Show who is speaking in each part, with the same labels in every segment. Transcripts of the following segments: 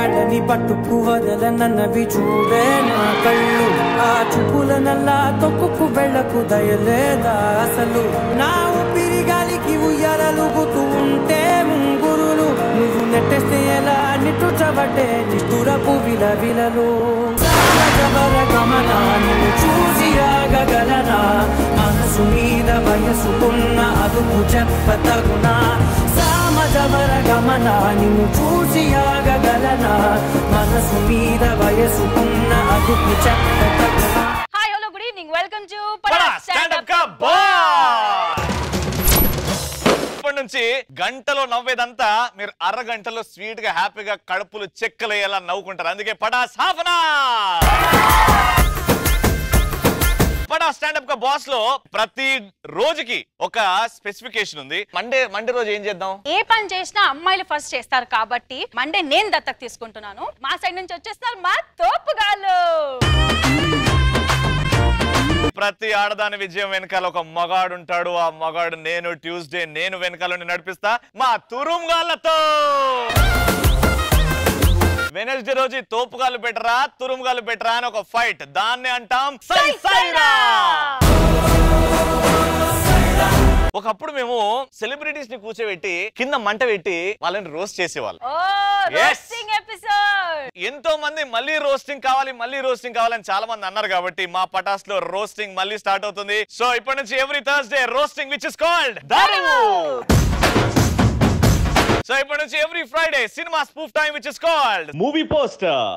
Speaker 1: వాళ్ళని పట్టుకు వదలనన్నవి చూడే నా కళ్ళు ఆ చూపుల నల్లా తొక్కుకు వెళ్ళకు దయలేదా అసలు నా ఊపిరి గాలికి ఉయ్యాలలుగుతూ ఉంటే ముంగురులు నువ్వు నెట్టేస్తే ఎలా నిట్టుచబట్టే నిష్ఠురపు విలవిలలు సాగవర గమనాన్ని చూసి ఆగగలనా మనసు మీద వయసుకున్న అదుపు చెప్పతగునా సామజవర గమనా నిన్ను చూసి ఆగగలనా మనసు మీద వయసుకున్న అదుపు చెప్పతగునా
Speaker 2: hi hello good evening welcome to
Speaker 3: పడా స్టాండప్ కా బాస్ ఇప్పటి నుంచి గంటలో నవ్వేదంతా మీరు అరగంటలో స్వీట్ గా హ్యాపీగా కడుపులు చెక్కలేయాలా నవ్వుకుంటారు అందుకే పడా సాఫనా పడా స్టాండప్ కా బాస్ లో ప్రతి రోజుకి ఒక స్పెసిఫికేషన్ ఉంది మండే మండే రోజు ఏం చేద్దాం
Speaker 2: ఏ పని చేసినా అమ్మాయిలు ఫస్ట్ చేస్తారు కాబట్టి మండే నేను దత్తకు తీసుకుంటున్నాను మా సైడ్ నుంచి వచ్చేస్తారు మా తోపుగాళ్ళు
Speaker 3: ప్రతి ఆడదాని విజయం వెనకాల ఒక మగాడు ఉంటాడు ఆ మగాడు నేను ట్యూస్డే నేను వెనకాల నుండి నడిపిస్తా మా తురుంగాళ్ళతో వెనస్డే రోజు తోపుగాలు బెటరా తురుముగాలు బెటరా అని ఒక ఫైట్ దాన్ని అంటాం సై సైరా ఒకప్పుడు మేము సెలబ్రిటీస్ ని కూర్చోబెట్టి కింద మంట పెట్టి వాళ్ళని రోస్ట్ చేసేవాళ్ళం
Speaker 2: ఓ
Speaker 3: Yes.
Speaker 2: రోస్టింగ్ ఎపిసోడ్
Speaker 3: ఎంతో మంది మళ్ళీ రోస్టింగ్ కావాలి మళ్ళీ రోస్టింగ్ కావాలని చాలా మంది అన్నారు కాబట్టి మా పటాస్ లో రోస్టింగ్ మళ్ళీ స్టార్ట్ అవుతుంది సో ఇప్పటి నుంచి every Thursday roasting which is called so ఇప్పటి నుంచి every Friday cinema spoof time which is called movie poster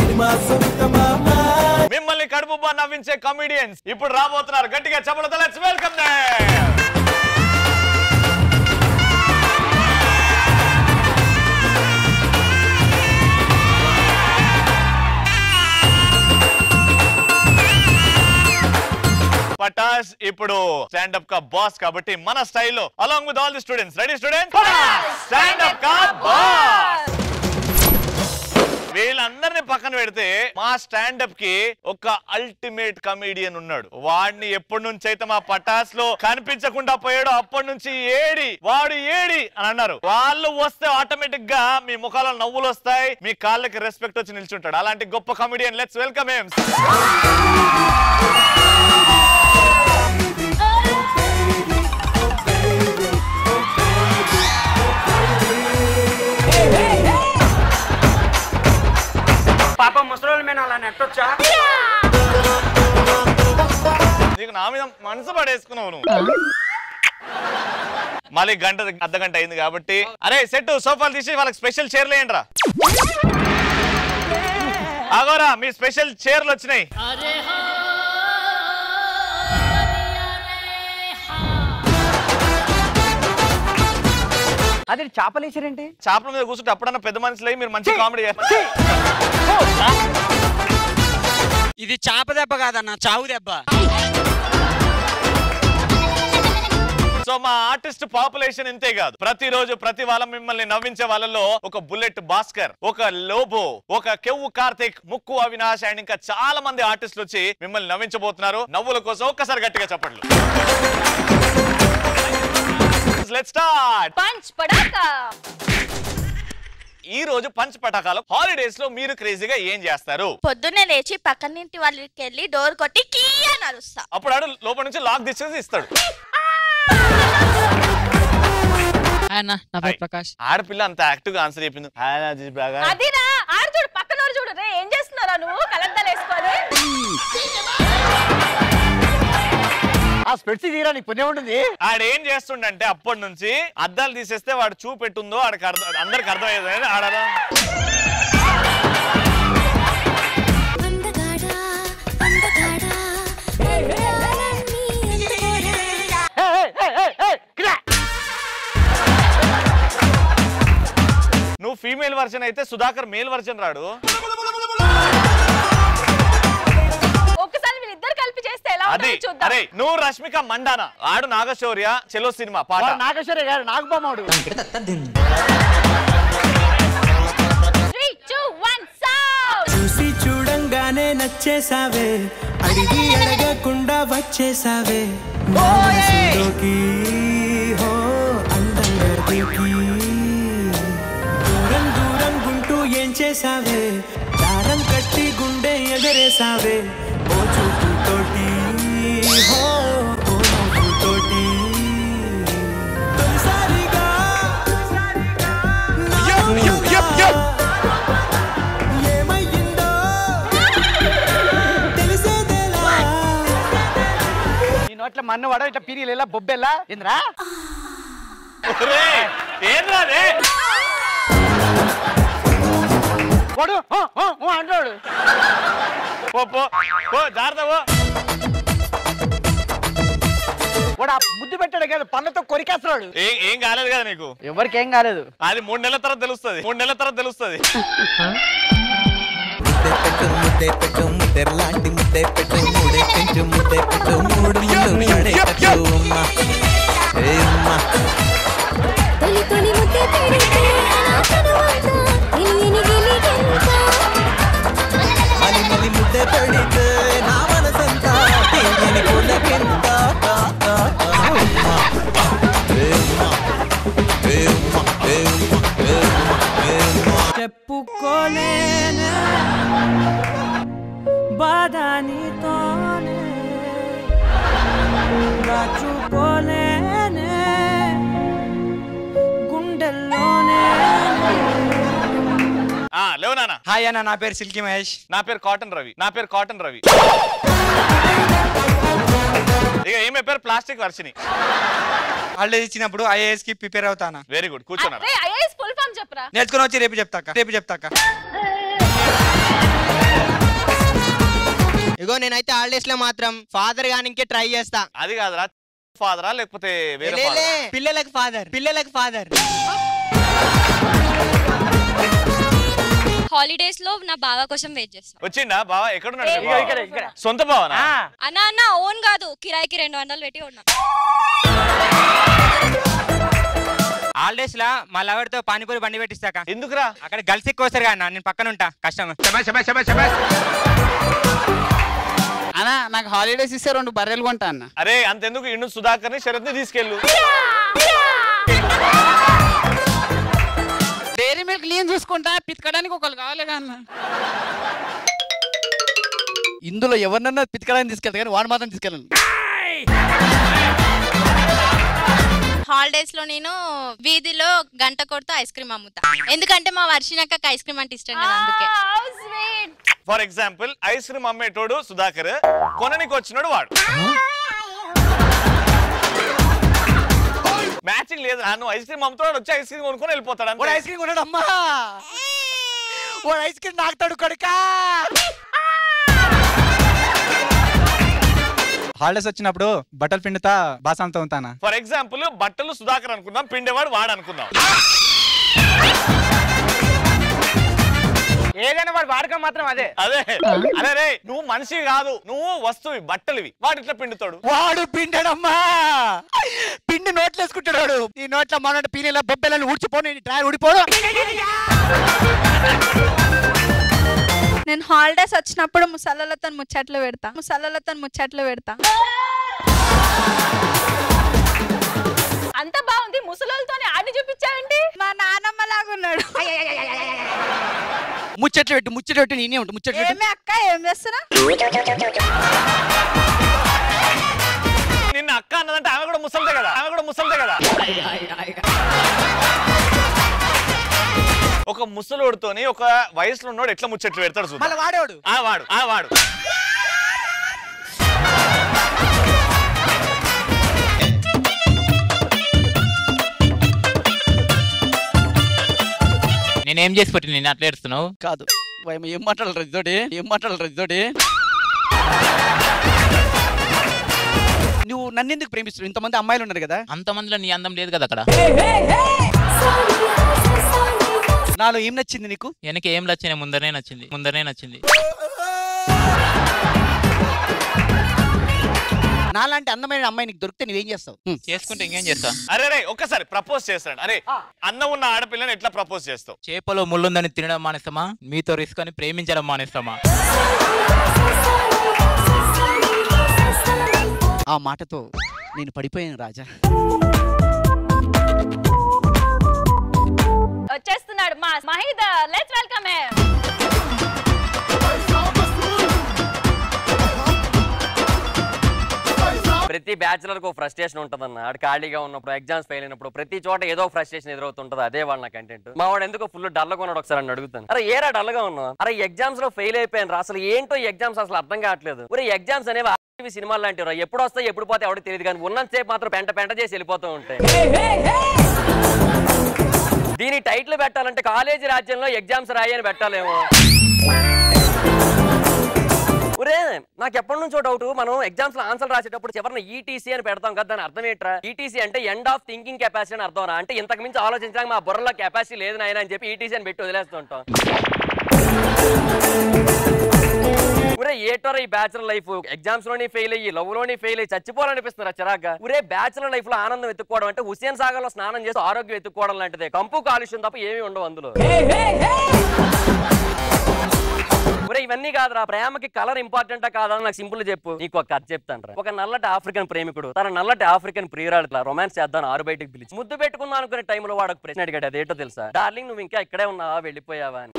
Speaker 3: మిమ్మల్ని కడుపు బా నవ్వించే కమిడియన్స్ ఇప్పుడు రాబోతున్నారు గట్టిగా చెప్పలతో లెట్స్ వెల్కమ్ పటాస్ ఇప్పుడు స్టాండప్ కా బాస్ కాబట్టి మన స్టైల్లో along with all the students ready students standup కా బాస్ వీళ్ళందరినీ పక్కన పెడితే మా స్టాండప్ కి ఒక అల్టిమేట్ కమీడియన్ ఉన్నాడు వాడిని ఎప్పటి నుంచి అయితే మా పటాస్ లో కనిపించకుండా పోయాడో అప్పటి నుంచి ఏడి వాడు ఏడి అని అన్నారు వాళ్ళు వస్తే ఆటోమేటిక్ గా మీ ముఖాల నవ్వులు వస్తాయి మీ కాళ్ళకి రెస్పెక్ట్ వచ్చి నిల్చుంటాడు అలాంటి గొప్ప కమీడియన్ లెట్స్ వెల్కమ్ హిమ్
Speaker 1: పాప ముసలోళ్ళ మీద అలా నెట్టొచ్చా
Speaker 3: నీకు నా మీద మనసు పడేసుకున్నావు నువ్వు మళ్ళీ గంట అర్ధ గంట అయింది కాబట్టి అరే సెట్ సోఫాలు తీసి వాళ్ళకి స్పెషల్ చైర్లు వేయండి రా ఆగోరా మీ స్పెషల్ చైర్లు వచ్చినాయి
Speaker 4: అదే చేపలు వేసారేంటి
Speaker 3: చేపల మీద కూర్చుంటే అప్పుడన్నా పెద్ద మనుషులై మీరు మంచి కామెడీ చేస్తారు
Speaker 5: ఇది చాప దెబ్బ కాదన్న చావు దెబ్బ
Speaker 3: సో మా ఆర్టిస్ట్ పాపులేషన్ ఇంతే కాదు ప్రతిరోజు ప్రతి వాళ్ళ మిమ్మల్ని నవ్వించే వాళ్ళలో ఒక బుల్లెట్ భాస్కర్ ఒక లోబో ఒక కెవ్వు కార్తిక్ ముక్కు అవినాష్ అండ్ ఇంకా చాలా మంది ఆర్టిస్టులు వచ్చి మిమ్మల్ని నవ్వించబోతున్నారు నవ్వుల కోసం ఒక్కసారి గట్టిగా చెప్పండి లెట్ స్టార్ట్
Speaker 2: పంచ్ పడాకా
Speaker 3: ఈ రోజు పంచ్ పటాకాలు హాలిడేస్ లో మీరు క్రేజీగా ఏం చేస్తారు
Speaker 6: పొద్దున్నే లేచి పక్కనింటి వాళ్ళకి వెళ్ళి డోర్ కొట్టి కీ అని అరుస్తా
Speaker 3: అప్పుడు ఆడు లోపల నుంచి లాక్ తీసేసి ఇస్తాడు
Speaker 5: అన్న నా పేరు ప్రకాష్
Speaker 3: ఆడపిల్ల అంత యాక్టివ్ గా ఆన్సర్ చెప్పింది హాయ్ రాజేష్ బాగా
Speaker 2: అదిరా ఆడు చూడు పక్కన వాడు చూడు రే ఏం చేస్తున్నారా నువ్వు కలద్దాలు వేసుకొని
Speaker 4: ఆ స్పెట్స్ తీరా నీకు పుణ్యం ఉంటుంది
Speaker 3: ఆడేం చేస్తుండంటే అప్పటి నుంచి అద్దాలు తీసేస్తే వాడు చూపెట్టుందో ఆడికి అర్థం అందరికి అర్థమయ్యేది ఆడ
Speaker 6: అందగాడా అందగాడా అందాలన్నీ అందుకోరా
Speaker 3: నువ్వు ఫీమేల్ వర్షన్ అయితే సుధాకర్ మేల్ వర్షన్ రాడు
Speaker 2: ఒక్కసారి వీళ్ళిద్దరు కలిపి చేస్తే ఎలా
Speaker 3: అది
Speaker 2: ఉంటుందో చూద్దాం
Speaker 3: అరే నువ్వు రష్మిక మండానా ఆడు నాగశౌర్య చెలో సినిమా పాట
Speaker 4: వాడు నాగేశ్వరి గారు నాగబొమ్మడు
Speaker 2: త్రీ టూ వన్ సౌండ్
Speaker 1: చూసి చూడంగానే నచ్చేసావే అడిగి అడగకుండా వచ్చేసావే నా మనసులోకి హో అందంగా దూకి దూరం దూరం గుంటూ ఏం వచ్చేసావే దారం కట్టి గుండె ఎగరేసావే ఓ చూపుతోటి హో ఓ నవ్వుతోటి తొలిసారిగా నా ఊహ ఏమయ్యిందో తెలిసేదేలా
Speaker 4: ఈ నోట్ల మన్ను వాడ ఇట్లా పీరియల్ బొబ్బెల్లా ఏంద్రా
Speaker 3: ఒరేయ్, ఏంద్రా రే?
Speaker 4: వాడు "హ, హ, హ" అంటాడు
Speaker 3: పో పో పో జాగ్రత్త పో
Speaker 4: వాడు ఆ ముద్దు పెట్టాడు కదా పళ్ళతో కొరికేస్తున్నాడు
Speaker 3: ఏం ఏం కాలేదు కదా నీకు
Speaker 4: ఎవరికి ఏం కాలేదు
Speaker 3: అది మూడు నెలల తర్వాత తెలుస్తుంది మూడు నెలల తర్వాత తెలుస్తుంది
Speaker 7: ముద్దే పెట్టు ముద్దే పెట్టు ముద్దెర్లాంటి ముద్దే పెట్టు మూడే పెంచు ముద్దే పెట్టు మూడు ముళ్ళు పడేటట్టు అమ్మ ఏ అమ్మ
Speaker 8: తొలి తొలి ముద్దే పెడితే ఆ తరువాత తెలియని గిలిగింత
Speaker 7: మలి మలి ముద్దే పడితే నా మనసంతా తెలియని పులకింత అమ్మ ఏ అమ్మ ఏ అమ్మ ఏ అమ్మ ఏ అమ్మ ఏ అమ్మ
Speaker 1: చెప్పుకోలేనే బాధ నీతోనే దాచుకోలేనే గుండెల్లోనే
Speaker 3: ఆ లేవు నాన్న
Speaker 5: హాయ్ అన్న నా పేరు సిల్కి మహేష్
Speaker 3: నా పేరు కాటన్ రవి నా పేరు కాటన్ రవి ఇక ఈమె పేరు ప్లాస్టిక్ వర్షిని
Speaker 5: హాలిడేస్ ఇచ్చినప్పుడు ఐఏఎస్ కి ప్రిపేర్ అవుతానా
Speaker 3: వెరీ గుడ్ కూర్చోనా
Speaker 2: అరే ఐఏఎస్ ఫుల్ ఫామ్ చెప్పరా
Speaker 5: నేర్చుకుని వచ్చి రేపు చెప్తాక రేపు చెప్తాక
Speaker 9: ఇగో నేనైతే హాలిడేస్ లో మాత్రం ఫాదర్ గానికే ట్రై చేస్తా
Speaker 3: అది కాదురా ఫాదరా లేకపోతే వేరే
Speaker 9: లే, లే,
Speaker 3: father ఆ?
Speaker 9: పిల్లలకు ఫాదర్ పిల్లలకు ఫాదర్
Speaker 8: హాలిడేస్ లో నా బావ కోసం వెయిట్ చేస్తా
Speaker 3: వచ్చిండా బావా ఎక్కడున్నాడు మీ
Speaker 4: ఇగో
Speaker 3: బావ?
Speaker 4: ఇక్కడ ఇక్కడ
Speaker 3: సొంత బావనా
Speaker 4: ఆ,
Speaker 8: అన్న అన్న ఓన్ కాదు కిరాయికి రెండు వందలు పెట్టి ఉన్నా
Speaker 5: హాలిడేస్ లా మా లవర్ తో పానీపూరి బండి పెట్టిస్తాక
Speaker 3: ఎందుకురా
Speaker 5: అక్కడ గర్ల్స్ ఎక్కువ వస్తారు కదా నేను పక్కన ఉంటా కష్టం
Speaker 10: అన్న నాకు హాలిడేస్ ఇస్తే రెండు బర్రెలు కొంటా అన్న
Speaker 3: అరే అంతెందుకు ఇండు సుధాకర్ ని శరత్ ని తీసుకెళ్ళు
Speaker 10: డైరీ మిల్క్ నేను చూసుకుంటా పితకడానికి ఒకళ్ళు కావాలి అన్న
Speaker 4: ఇందులో ఎవరినన్నా పితకడానికి తీసుకెళ్తా కానీ వాడు మాత్రం తీసుకెళ్ళను
Speaker 6: హాలిడేస్ లో నేను వీధిలో గంట కొడుతూ ఐస్ క్రీమ్ అమ్ముతా ఎందుకంటే మా వర్షినక్కకి ఐస్ క్రీమ్ అంటే ఇష్టం కదా అందుకే
Speaker 2: sweet
Speaker 3: for example ice cream అమ్మేటోడు సుధాకర్ కొననికి వచ్చినోడు వాడు మ్యాచింగ్ లేదు నువ్వు ఐస్ క్రీమ్ అమ్ముతాడు వచ్చి ఐస్ క్రీమ్ కొనుక్కొని వెళ్ళిపోతాడు
Speaker 4: వాడు
Speaker 3: అంతే.
Speaker 4: ఐస్ క్రీమ్ కొన్నాడు అమ్మా వాడు ఐస్ క్రీమ్ నాకుతాడు కొడుకా
Speaker 5: హాలిడేస్ వచ్చినప్పుడు బట్టలు పిండుతా బాసంతో ఉంటానా
Speaker 3: ఫర్ ఎగ్జాంపుల్ బట్టలు సుధాకర్ అనుకుందాం పిండేవాడు వాడు అనుకుందాం
Speaker 4: ఏదైనా వాడు వాడకం మాత్రం అదే
Speaker 3: అదే అదే రే నువ్వు మనిషి కాదు నువ్వు వస్తువు బట్టలువి వాడు ఇట్లా పిండుతాడు
Speaker 4: వాడు పిండాడమ్మా పిండి నోట్లు వేసుకుంటాడు వాడు. ఈ నోట్ల మన పీనీల బొబ్బెలను ఊడ్చిపోను ఈ డ్రైవర్ ఊడిపోను
Speaker 6: నేను హాలిడేస్ వచ్చినప్పుడు ముసళ్ళతో ముచ్చట్లు పెడతా ముసళ్ళతో ముచ్చట్లు పెడతా
Speaker 2: అంత బాగుంది ముసలోళ్ళతోనే ఆడిని చూపించావేంటి
Speaker 6: మా నానమ్మ లాగున్నాడు
Speaker 4: ముచ్చట్లు పెట్టు ముచ్చట్లు పెట్టు నేనే ఉంటా ముచ్చట్లు పెట్టు
Speaker 6: ఏమి అక్క ఏం చేస్తున్నా
Speaker 3: నిన్న అక్క అన్నదంటే ఆమె కూడా ముసలితే కదా ఆమె కూడా ముసలితే కదా ఒక ముసలోడితోని ఒక వయసులో ఉన్నోడు ఎట్లా ముచ్చట్లు పెడతాడు చూద్దాం.
Speaker 4: మళ్ళీ వాడేవాడు
Speaker 3: ఆ వాడు ఆ వాడు
Speaker 10: నేనేం చేసి పెట్టి నేను అట్లా ఏడుస్తున్నావు
Speaker 4: కాదు వాయమ్మ ఏం మాట్లాడరు ఇదోటి ఏం మాట్లాడరు ఇదోటి నువ్వు నన్ను ఎందుకు ప్రేమిస్తున్నావు ఇంతమంది అమ్మాయిలు ఉన్నారు కదా
Speaker 10: అంతమందిలో నీ అందం లేదు కదా అక్కడ
Speaker 4: నాలో ఏం నచ్చింది నీకు
Speaker 10: వెనక ఏం నచ్చింది ముందరనే నచ్చింది ముందరనే నచ్చింది
Speaker 4: నాలాంటి అందమైన అమ్మాయి నీకు దొరికితే నువ్వేం చేస్తావు హ్మ్.
Speaker 10: చేసుకుంటే ఇంకేం చేస్తా
Speaker 3: అరే రే ఒక్కసారి ప్రపోజ్ చేస్తాడు అరే అన్నం ఉన్న ఆడపిల్లని ఎట్లా ప్రపోజ్ చేస్తావు
Speaker 10: చేపలో ముళ్ళుందని తినడం మానేస్తామా మీతో రిస్క్ అని ప్రేమించడం మానేస్తామా
Speaker 4: ఆ మాటతో నేను పడిపోయాను రాజా
Speaker 2: వచ్చేస్తున్నాడు మా మహిద లెట్స్ వెల్కమ్
Speaker 11: ప్రతి బ్యాచులర్ కు ఫ్రస్ట్రేషన్ ఉంటదన్న ఆడు ఖాళీగా ఉన్నప్పుడు ఎగ్జామ్స్ ఫెయిల్ అయినప్పుడు ప్రతి చోట ఏదో ఫ్రస్ట్రేషన్ ఎదురవుతుంటది అదే వాళ్ళ నా కంటెంట్ మా వాడు ఎందుకో ఫుల్ డల్ గా ఉన్నాడు ఒకసారి అని అడుగుతాను అరే ఏరా డల్ గా ఉన్నావు అరే ఎగ్జామ్స్ లో ఫెయిల్ అయిపోయాను రా అసలు ఏంటో ఎగ్జామ్స్ అసలు అర్థం కావట్లేదు ఒరే ఎగ్జామ్స్ అనేవి ఆర్టీవీ సినిమాలు లాంటివి రా ఎప్పుడు వస్తాయి ఎప్పుడు పోతే ఎవరికి తెలియదు కానీ ఉన్నంతసేపు మాత్రం పెంట పెంట చేసి వెళ్ళిపోతూ ఉంటాయి దీని టైటిల్ పెట్టాలంటే కాలేజీ రాజ్యంలో ఎగ్జామ్స్ రాయి అని పెట్టాలేమో ఒరే నాకు ఎప్పటి నుంచో డౌట్ మనం ఎగ్జామ్స్ లో ఆన్సర్ రాసేటప్పుడు చివరిన ఈటీసీ అని పెడతాం కదా దాని అర్థం ఏంట్రా ఈటీసీ అంటే ఎండ్ ఆఫ్ థింకింగ్ కెపాసిటీ అని అర్థం రా అంటే ఇంతకు మించి ఆలోచించడానికి మా బుర్రలో కెపాసిటీ లేదు నాయన అని చెప్పి ఈటీసీ అని పెట్టి వదిలేస్తుంటాం ఒరే ఏటోరా ఈ బ్యాచులర్ లైఫ్ ఎగ్జామ్స్ లోని ఫెయిల్ అయ్యి లవ్ లోని ఫెయిల్ అయ్యి చచ్చిపోవాలనిపిస్తున్నారు చిరాగ్గా ఒరే బ్యాచులర్ లైఫ్ లో ఆనందం ఎత్తుకోవడం అంటే హుసేన్ సాగర్ లో స్నానం చేసి ఆరోగ్యం ఎత్తుకోవడం లాంటిదే కంపు కాలుష్యం తప్ప ఏమీ ఉండవు అందులో ఒరే ఇవన్నీ కాదురా ప్రేమకి కలర్ ఇంపార్టెంటా కాదా అని నాకు సింపుల్ చెప్పు నీకు ఒక కథ చెప్తాను ఒక నల్లటి ఆఫ్రికన్ ప్రేమికుడు తన నల్లటి ఆఫ్రికన్ ప్రియురాలు ఇట్లా రొమాన్స్ చేద్దాం ఆరు బయటకు పిలిచి ముద్దు పెట్టుకుందాం అనుకునే టైంలో వాడు ఒక ప్రశ్న అడిగాడు అదేటో తెలుసా డార్లింగ్ నువ్వు ఇంకా ఇక్కడే ఉన్నావా వెళ్ళిపోయావా అని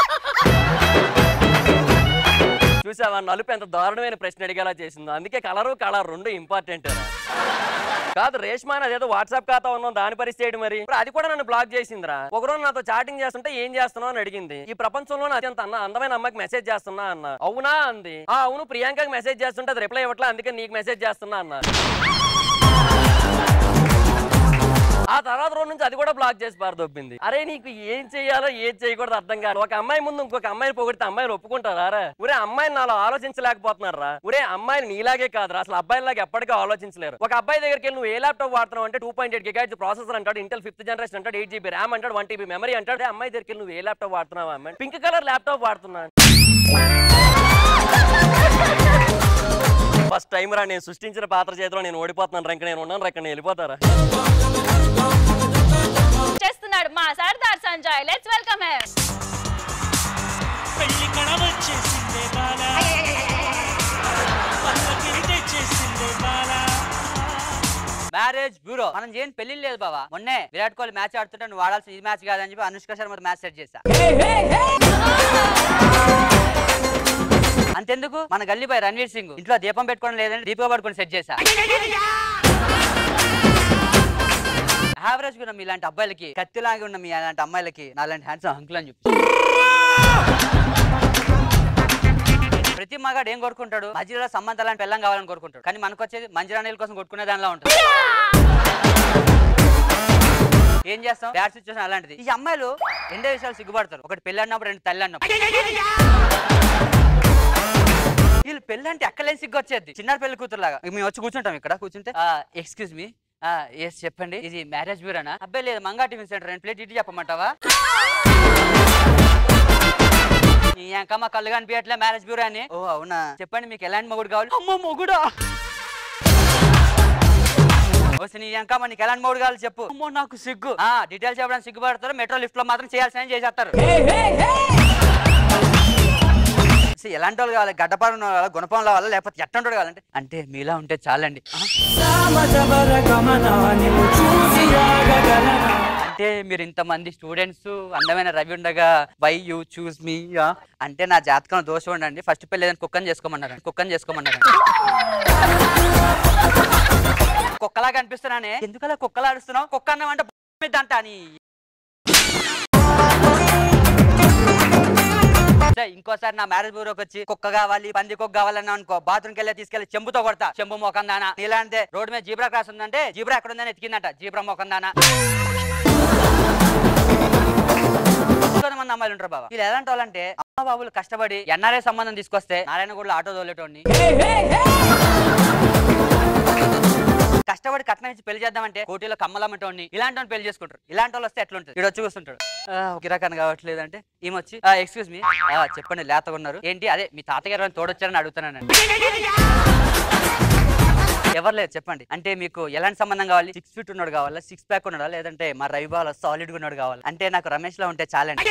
Speaker 11: చూసావా నలుపు ఎంత దారుణమైన ప్రశ్న అడిగేలా చేసిందో అందుకే కలరు కలర్ రెండు ఇంపార్టెంట్ కాదు రేష్మా అని అదేదో వాట్సాప్ ఖాతా ఉన్నాం దాని పరిస్థితి ఏంటి మరి ఇప్పుడు అది కూడా నన్ను బ్లాక్ చేసిందిరా ఒకరోజు నాతో చాటింగ్ చేస్తుంటే ఏం చేస్తున్నావు అని అడిగింది ఈ ప్రపంచంలో అత్యంత అన్న అందమైన అమ్మాయికి మెసేజ్ చేస్తున్నా అన్న అవునా అంది ఆ అవును ప్రియాంకకి మెసేజ్ చేస్తుంటే అది రిప్లై ఇవ్వట్లే అందుకే నీకు మెసేజ్ చేస్తున్నా అన్న ఆ తర్వాత రోజు నుంచి అది కూడా బ్లాక్ చేసి పారదొబ్బింది అరే నీకు ఏం చేయాలో ఏం చేయకూడదు అర్థం కాదు ఒక అమ్మాయి ముందు ఇంకొక అమ్మాయిని పొగిడితే అమ్మాయిని ఒప్పుకుంటారా రా ఒరే అమ్మాయిని నాలో ఆలోచించలేకపోతున్నారా ఒరే అమ్మాయిని నీలాగే కాదురా అసలు అబ్బాయిలాగా ఎప్పటికీ ఆలోచించలేరు ఒక అబ్బాయి దగ్గరికి వెళ్ళి నువ్వు ఏ ల్యాప్టాప్ వాడుతున్నావు అంటే two point eight gigs processor అంటాడు ఇంటెల్ ఫిఫ్త్ జనరేషన్ అంటాడు ఎయిట్ జీబీ ర్యామ్ అంటాడు వన్ టీబీ మెమరీ అంటాడు "ఏ అమ్మాయి దగ్గరికి వెళ్ళి నువ్వు ఏ ల్యాప్టాప్ వాడుతున్నావా అమ్మాయి పింక్ కలర్ ల్యాప్టాప్ వాడుతున్నా ఫస్ట్ టైం రా నేను సృష్టించిన పాత్ర చేతిలో నేను ఓడిపోతున్నాను రంక నేను ఉన్నాను రంక నేను వెళ్ళిపోతారా
Speaker 2: చేస్తున్నాడు మా సర్దార్ సంజయ్ లెట్స్ వెల్కమ్
Speaker 12: పెళ్లి కడవచ్చేసిందే బాలా పల్లకిని తెచ్చేసిందే బాలా
Speaker 13: మ్యారేజ్ బ్యూరో మనం చేయని పెళ్లి లేదు బావా మొన్నే విరాట్ కోహ్లీ మ్యాచ్ ఆడుతుంటే నువ్వు ఆడాల్సిన ఈ మ్యాచ్ కాదని చెప్పి అనుష్క శర్మ మ్యాచ్ సెట్ చేశా అంతెందుకు మన గల్లీ బాయ్ రణ్వీర్ సింగ్ ఇంట్లో దీపం పెట్టుకోవడం లేదని దీపం పట్టుకొని సెట్ చేశా యావరేజ్ ఉన్న మీ ఇలాంటి అబ్బాయిలకి కత్తిలాగా ఉన్న మీ అలాంటి అమ్మాయిలకి నాలాంటి హ్యాండ్స్ అంకుల్ అని చెప్పి ప్రతి మగాడు ఏం కోరుకుంటాడు మధ్యలో సంబంధాలను పెళ్ళం కావాలని కోరుకుంటాడు కానీ మనకు వచ్చేది మంచిరా నీళ్ళ కోసం కొట్టుకునే దానిలో ఉంటుంది ఏం చేస్తాం బ్యాడ్ సిచ్యువేషన్ అలాంటిది ఈ అమ్మాయిలు రెండే విషయాలు సిగ్గుపడతారు ఒకటి పెళ్ళి అన్నప్పుడు రెండు తల్లి అన్నప్పుడు వీళ్ళు పెళ్ళి అంటే ఎక్కలేని సిగ్గు వచ్చేది చిన్న పెళ్లి కూతురులాగా మేము వచ్చి కూర్చుంటాం ఇక్కడ కూర్చుంటే ఎక్స్క్యూజ్ మీ ఎస్ చెప్పండి ఇది మ్యారేజ్ బ్యూరోనా అబ్బాయి లేదు మంగా టిఫిన్ సెంటర్ రెండు ప్లేట్ ఇటు చెప్పమంటావా నీ అంకమ్మ కళ్ళు కనిపించట్లే మ్యారేజ్ బ్యూరో అని ఓ అవునా చెప్పండి మీకు ఎలాంటి మొగుడు కావాలి అమ్మో మొగుడా వస్తే నీ అంకమ్మ నీకు ఎలాంటి మొగుడు కావాలి చెప్పు అమ్మో నాకు సిగ్గు ఆ డీటెయిల్స్ చెప్పడానికి సిగ్గుపడతారు మెట్రో లిఫ్ట్ లో మాత్రం చేయాల్సిన చేసేస్తారు సో ఎలాంటి వాళ్ళు కావాలి గడ్డపాడు ఉన్న వాళ్ళ గుణపంలో వాళ్ళ లేకపోతే ఎట్టంటి వాడు కావాలంటే అంటే మీలా ఉంటే చాలండి ఆ?
Speaker 1: సామజవర గమన నిన్ను చూసి ఆగగలనా
Speaker 13: అంటే మీరు ఇంతమంది స్టూడెంట్స్ అందమైన రవి ఉండగా వై యూ చూస్ మీ అంటే నా జాతకం దోషం ఉండండి ఫస్ట్ పెళ్ళి ఏదైనా కుక్కని చేసుకోమన్నారు కుక్కని చేసుకోమన్నారు కుక్కలా కనిపిస్తున్నానే ఎందుకలా కుక్కలా ఆడుస్తున్నావు కుక్క అన్నామంటే మీద అంట అని సరే, ఇంకోసారి నా మ్యారేజ్ బ్యూరోకి వచ్చి కుక్క కావాలి పంది కుక్క కావాలన్నా అనుకో బాత్రూమ్కి వెళ్ళి తీసుకెళ్లి చెంబుతో కొడతా చెంబు మొఖం దానా ఇలాంటి రోడ్డు మీద జీబ్రా క్రాస్ ఉందంటే జీబ్రా ఎక్కడ ఉందని ఎతికిందంట జీబ్రా మొఖం దానా కొంతమంది అమ్మాయిలు ఉంటారు బాబా వీళ్ళు ఎలాంటి వాళ్ళంటే అమ్మ బాబులు కష్టపడి ఎన్ఆర్ఐ సంబంధం తీసుకొస్తే నారాయణగూడలో ఆటో తోలేటోడిని కష్టపడి కట్నం ఇచ్చి పెళ్లి చేద్దామంటే కోటిలో కమ్మలమ్మటోడిని ఇలాంటి వాళ్ళు పెళ్లి చేసుకుంటారు ఇలాంటి వాళ్ళు వస్తే ఎట్లుంటుంది ఇక్కడ వచ్చి కూర్చుంటాడు "ఆ, ఒక రకాన్ని కావట్లేదు అంటే ఏమొచ్చి ఎక్స్క్యూజ్ మీ చెప్పండి లేతగా ఉన్నారు ఏంటి అదే మీ తాతగారు ఎవరైనా తోడొచ్చారని అడుగుతున్నానండి ఎవరు లేదు చెప్పండి అంటే మీకు ఎలాంటి సంబంధం కావాలి సిక్స్ ఫీట్ ఉన్నాడు కావాలా సిక్స్ ప్యాక్ ఉన్నాడా లేదంటే మా రవి బాల సాలిడ్ గా ఉన్నాడు కావాలి అంటే నాకు రమేష్ లో ఉంటే చాలండి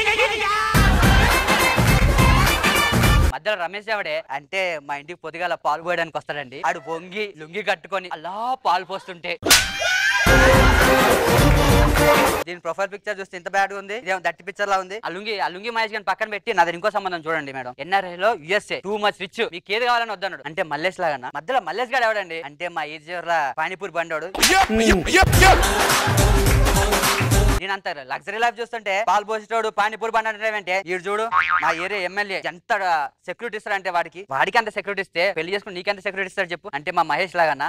Speaker 13: మధ్యలో రమేష్ ఎవడే అంటే మా ఇంటికి పొద్దుగాల పాలు పోయడానికి వస్తాడండి ఆడు వంగి లుంగి కట్టుకొని అలా పాలు పోస్తుంటే దీని ప్రొఫైల్ పిక్చర్ చూస్తే ఇంత బ్యాడ్ ఉంది ఇదేమో దట్టి పిక్చర్ లా ఉంది అలుంగి అలుంగి మహేష్ గారిని పక్కన పెట్టి నాది ఇంకో సంబంధం చూడండి మేడం ఎన్ఆర్ఐ లో యుఎస్ఏ టూ మచ్ రిచ్ మీకు ఏది కావాలని వద్దన్నాడు అంటే మల్లేష్ లాగా మధ్యలో మల్లేష్ గారు ఎవడండి అంటే మా ఈజీవర్ల పానీపూరి బండోడు నేను అంత లగ్జరీ లైఫ్ చూస్తుంటే పాలు పోసేటోడు పానీపూరి బండి అంటే ఈడు చూడు మా ఏరియా ఎమ్మెల్యే ఎంత సెక్యూరిటీ ఇస్తారు అంటే వాడికి వాడికి అంత సెక్యూరిటీ ఇస్తే పెళ్లి చేసుకుని నీకెంత సెక్యూరిటీ ఇస్తాడు చెప్పు అంటే మా మహేష్ లాగానా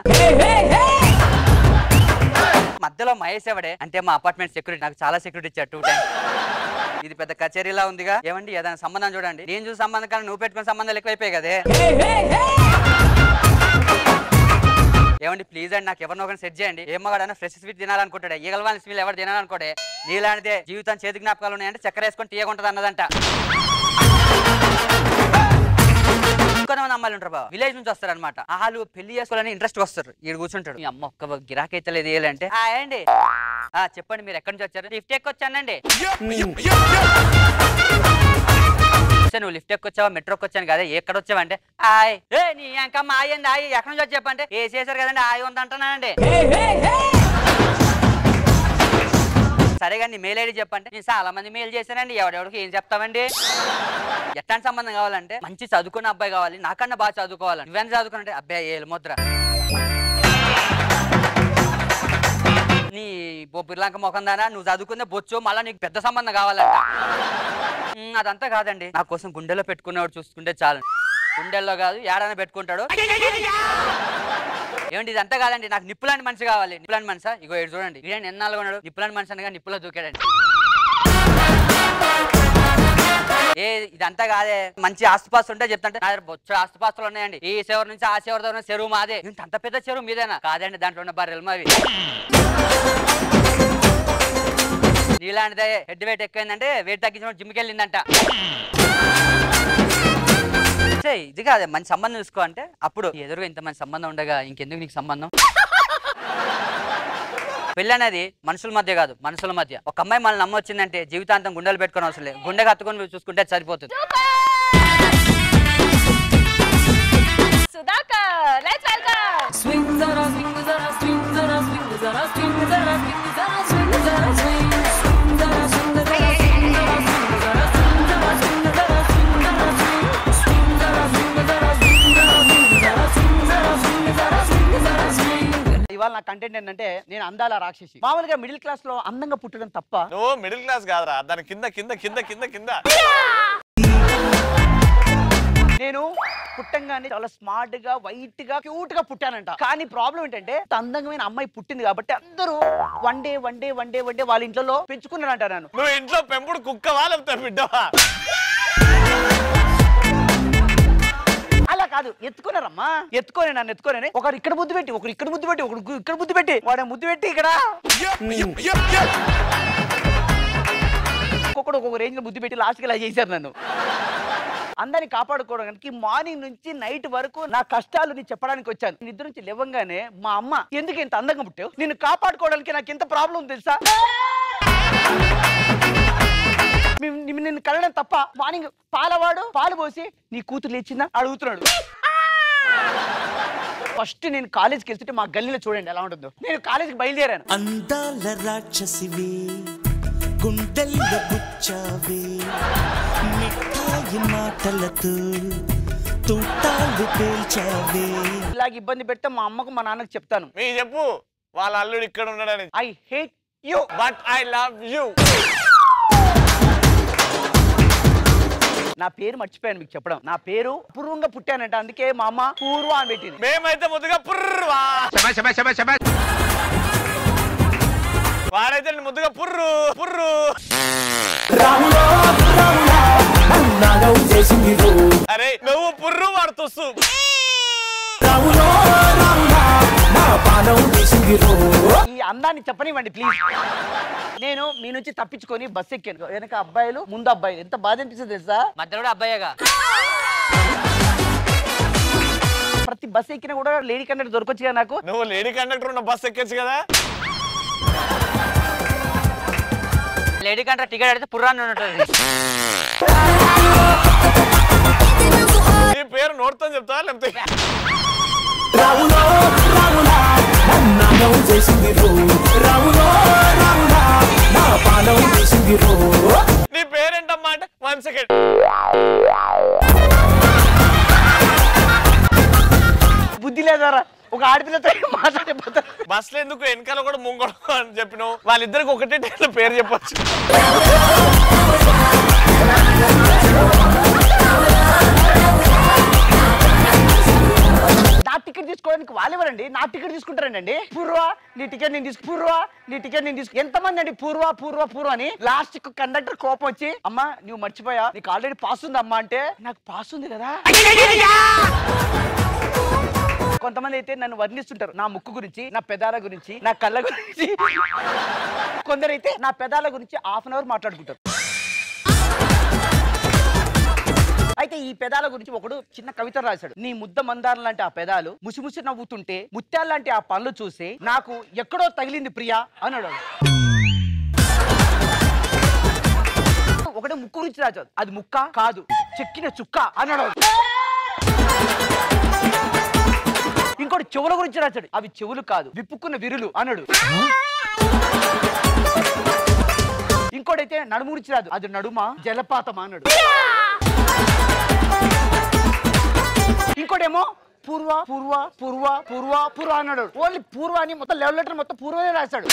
Speaker 13: మధ్యలో మహేష్ ఎవడే అంటే మా అపార్ట్మెంట్ సెక్యూరిటీ నాకు చాలా సెక్యూరిటీ ఇచ్చాడు టూ టైమ్స్ ఇది పెద్ద కచేరీలా ఉందిగా ఏమండి ఏదైనా సంబంధం చూడండి నేను చూసి సంబంధం కానీ నువ్వు పెట్టుకున్న సంబంధాలు ఎక్కువైపోయాయి కదే ఏమండి ప్లీజ్ అండి నాకు ఎవరినో ఒకరిని సెట్ చేయండి ఏం మగాడైనా ఫ్రెష్ స్వీట్ తినాలనుకుంటాడే ఈగలవాని స్వీల్ ఎవరు తినాలనుకోడే నీలాంటిదే జీవితం చేతి జ్ఞాపకాలు ఉన్నాయంటే చక్కెర వేసుకొని తీయకుంటది అన్నదంట ఇంకొంతమంది అమ్మాయిలు ఉంటారు బాబు విలేజ్ నుంచి వస్తారు అనమాట వాళ్ళు పెళ్లి చేసుకోవాలని ఇంట్రెస్ట్ వస్తారు ఈడు కూర్చుంటాడు ఈ అమ్మ ఒక్క గిరాకీ అయితే లేదు ఏలంటే "ఆ, ఏండి ఆ, చెప్పండి మీరు ఎక్కడి నుంచి వచ్చారు లిఫ్ట్ ఎక్కి వచ్చానండి "సరే, నువ్వు లిఫ్ట్ ఎక్కి వచ్చావా మెట్రోకి వచ్చాను కదా ఎక్కడ వచ్చావంటే ఆయ్ ఏ నీ అంకమ్మ ఆయంది ఆయి ఎక్కడి నుంచి వచ్చి చెప్పంటే ఏ చేశారు కదండి ఆయి ఉంది అంటున్నానండి సరే కానీ మెయిల్ ఐడి చెప్పంటే నేను చాలా మంది మెయిల్ చేశానండి ఎవడెవడికి ఏం చెప్తామండి ఎట్లాంటి సంబంధం కావాలంటే మంచి చదువుకున్న అబ్బాయి కావాలి నాకన్నా బాగా చదువుకోవాలి నువ్వెంత చదువుకున్నట్టే అబ్బాయి ఏలు ముద్ర నీ బొబ్బిర్లంక ముఖం దానా నువ్వు చదువుకుందే బొచ్చు మళ్ళీ నీకు పెద్ద సంబంధం కావాలంట ఉమ్, అదంతా కాదండి నా కోసం గుండెలో పెట్టుకునేవాడు చూసుకుంటే చాలు గుండెల్లో కాదు ఏడాన పెట్టుకుంటాడు ఏమండి ఇదంతా కాదండి నాకు నిప్పులాంటి మనిషి కావాలి నిప్పులాంటి మనిషా ఇగో ఇటు చూడండి ఇదేంటి ఎన్నాళ్ళు ఉన్నాడు నిప్పులాంటి మనిషి అనగా నిప్పులో దూకాడండి ఏ ఇదంతా కాదే మంచి ఆస్తుపాస్తు ఉంటే చెప్తాంటే నా దగ్గర బొచ్చు ఆస్తుపాస్తులు ఉన్నాయండి ఈ చివరి నుంచి ఆ చివరి దగ్గర చెరువు మాదే ఇంత అంత పెద్ద చెరువు మీదేనా కాదండి దాంట్లో ఉన్న బర్రెలు మావి నీలాంటిదే హెడ్ వెయిట్ ఎక్కువైందంటే వెయిట్ తగ్గించిన జిమ్కి వెళ్ళిందంట ఛే, ఇది కాదే మంచి సంబంధం చూసుకో అంటే అప్పుడు ఎదురుగా ఇంత మంచి సంబంధం ఉండగా ఇంకెందుకు నీకు సంబంధం పెళ్ళి అనేది మనుషుల మధ్య కాదు మనుషుల మధ్య ఒక అమ్మాయి మనల్ని నమ్మొచ్చిందంటే జీవితాంతం గుండెలు పెట్టుకొని అవసరం లేదు గుండె కత్తుకొని చూసుకుంటే సరిపోతుంది
Speaker 2: Sudhakar let's welcome
Speaker 1: Swing zara, swing zara, swing zara, swing zara, swing zara, swing zara, swing zara, swing. Swing zara, swing zara, swing zara, swing zara, swing zara, swing zara, swing zara, swing. Swing zara, swing zara, swing zara, swing zara, swing zara, swing zara, swing zara, swing.
Speaker 4: ఇవాళ నా content ఏంటంటే నేను అందాల రాక్షసి మామూలుగా middle class లో అందంగా పుట్టడం తప్ప
Speaker 3: నువ్వు మిడిల్ క్లాస్ కాదురా దాని కింద కింద కింద కింద కింద
Speaker 4: నేను పుట్టంగానే చాలా స్మార్ట్ గా వైట్ గా క్యూట్ గా పుట్టానంట కానీ ప్రాబ్లం ఏంటంటే ఇంత అందమైన అమ్మాయి పుట్టింది కాబట్టి అందరూ one day one day one day one day వాళ్ళ ఇంట్లో పెంచుకున్నారంట నన్ను
Speaker 3: నువ్వు ఇంట్లో పెంపుడు కుక్కవా లేకపోతే బిడ్డవా
Speaker 4: అలా కాదు ఎత్తుకున్నారమ్మా ఎత్తుకొని నన్ను ఎత్తుకొని ఒకరు ఇక్కడ ముద్దు పెట్టి ఒకరు ఇక్కడ ముద్దు పెట్టి ఒకరు ఇక్కడ ముద్దు పెట్టి వాడు ముద్దు పెట్టి ఇక్కడ ఒక్కొక్కడు ఒక్కొక్క రేంజ్ లో ముద్దు పెట్టి లాస్ట్కి ఇలా చేశారు నన్ను అందరిని కాపాడుకోవడానికి మార్నింగ్ నుంచి నైట్ వరకు నా కష్టాలు నేను చెప్పడానికి వచ్చాను నిద్ర నుంచి లేవంగానే మా అమ్మ ఎందుకు ఇంత అందంగా పుట్టావు నిన్ను కాపాడుకోవడానికి నాకు ఎంత ప్రాబ్లం ఉంది తెలుసా మేము నిన్ను- నిన్ను కలడం తప్ప మార్నింగ్ పాలవాడు పాలు పోసి నీ కూతురు లేచిందా అడుగుతున్నాడు ఫస్ట్ నేను కాలేజ్కి వెళ్తుంటే మా గల్లీలో చూడండి ఎలా ఉంటుందో నేను కాలేజీకి బయలుదేరాను
Speaker 14: అందాల రాక్షసివి గుండెల్లో గుచ్చావి మిఠాయి మాటలతో తూటాలు పేల్చావే
Speaker 4: ఇలాగ ఇబ్బంది పెడితే మా అమ్మకు మా నాన్నకు చెప్తాను
Speaker 3: మీ చెప్పు వాళ్ళ అల్లుడు ఇక్కడ ఉన్నాడని
Speaker 4: I hate you
Speaker 3: but I love you
Speaker 4: నా పేరు మర్చిపోయాను మీకు చెప్పడం నా పేరు పూర్వంగా పుట్టానంట అందుకే మా అమ్మ పూర్వ అని పెట్టింది
Speaker 3: మేమైతే ముద్దుగా పుర్రువా వాడైతే నేను ముద్దుగా పుర్రు పుర్రు అరే నువ్వు పుర్రు వాడు తుస్సు
Speaker 4: ఈ అందాన్ని చెప్పనివ్వండి ప్లీజ్ నేను మీ నుంచి తప్పించుకొని బస్ ఎక్కాను వెనక అబ్బాయిలు ముందు అబ్బాయిలు ఎంత బాధ అనిపిస్తుంది తెలుసా
Speaker 13: మధ్యలో కూడా అబ్బాయేగా
Speaker 4: ప్రతి బస్ ఎక్కినా కూడా లేడీ కండక్టర్ దొరకొచ్చు కదా నాకు
Speaker 3: నువ్వు లేడీ కండక్టర్ ఉన్న బస్ ఎక్కొచ్చు కదా
Speaker 13: లేడీ కంటే టికెట్ అడిగితే పుర్రాన్ని ఉన్నట్టు
Speaker 3: నీ పేరు నోడుతో చెప్తావా లేకపోతే
Speaker 14: రాములో రాములా నన్ను చేసింది రాములో రాములా
Speaker 3: వన్ సెకండ్
Speaker 4: బుద్ధి లేదారా ఒక ఆడపిల్లతో మాట్లాడిపోతారు
Speaker 3: బస్సులో ఎందుకు వెనకాల కూడా ముంగడు అని చెప్పినావు వాళ్ళిద్దరికి ఒకటే టైంలో పేరు చెప్పొచ్చు
Speaker 4: నా టికెట్ తీసుకోవడానికి వాళ్ళెవరండి నా టికెట్ తీసుకుంటారండి పూర్వ నీ టికెట్ నేను తీసుకు పూర్వ నీ టికెట్ నేను తీసుకు ఎంతమంది అండి పూర్వ పూర్వ పూర్వ అని లాస్ట్ కు కండక్టర్ కోపం వచ్చి అమ్మా నువ్వు మర్చిపోయా నీకు ఆల్రెడీ పాస్ ఉంది అమ్మా అంటే నాకు పాస్ ఉంది కదా కొంతమంది అయితే నన్ను వర్ణిస్తుంటారు నా ముక్కు గురించి నా పెదాల గురించి నా కళ్ళ గురించి కొందరైతే నా పెదాల గురించి హాఫ్ అన్ అవర్ మాట్లాడుకుంటారు అయితే ఈ పెదాల గురించి ఒకడు చిన్న కవిత రాశాడు నీ ముద్ద మందారం లాంటి ఆ పెదాలు ముసిముసి నవ్వుతుంటే ముత్యాల లాంటి ఆ పనులు చూసి నాకు ఎక్కడో తగిలింది ప్రియా అన్నాడు ఒకటే ముక్కు గురించి రాశాడు అది ముక్క కాదు చెక్కిన చుక్క అన్నాడు ఇంకోటి చెవుల గురించి రాశాడు అవి చెవులు కాదు విప్పుకున్న విరులు అన్నాడు ఇంకోటైతే నడుము గురించి రాదు అది నడుమ జలపాతం అన్నాడు ఇంకోటేమో పూర్వ పూర్వ పూర్వ పూర్వ పూర్వ అన్నాడు ఓన్లీ పూర్వ అని మొత్తం లెవెల్ లెటర్ మొత్తం పూర్వనే రాశాడు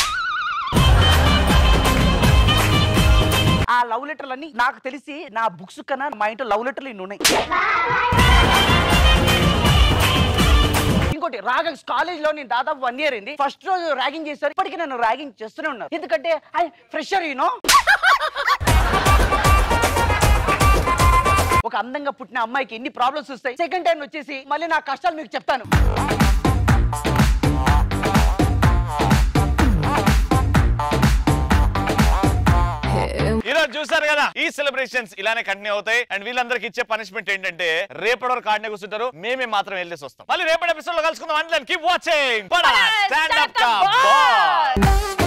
Speaker 4: ఆ లవ్ లెటర్లు అన్ని నాకు తెలిసి నా బుక్స్ కన్నా మా ఇంట్లో లవ్ లెటర్లు ఇన్ని ఉన్నాయి ఇంకోటి రాగ కాలేజ్ లో నేను దాదాపు వన్ ఇయర్ అయింది ఫస్ట్ రోజు ర్యాగింగ్ చేశారు ఇప్పటికీ నన్ను ర్యాగింగ్ చేస్తూనే ఉన్నారు ఎందుకంటే ఐ ఫ్రెషర్ యూనో ఒక అందంగా పుట్టిన అమ్మాయికి ఎన్ని ప్రాబ్లమ్స్ వస్తాయి సెకండ్ టైం వచ్చేసి మళ్ళీ నా కష్టాలు మీకు చెప్తాను
Speaker 3: ఈ రోజు చూసారు కదా ఈ సెలబ్రేషన్స్ ఇలానే కంటిన్యూ అవుతాయి అండ్ వీళ్ళందరికి ఇచ్చే పనిష్మెంట్ ఏంటంటే రేపటి వరకు ఆడనే కూర్చుంటారు మేమే మాత్రం వెళ్ళేసి వస్తాం మళ్ళీ రేపటి ఎపిసోడ్ లో కలుసుకుందాం అంటే కీప్ వాచింగ్ స్టాండ్ అప్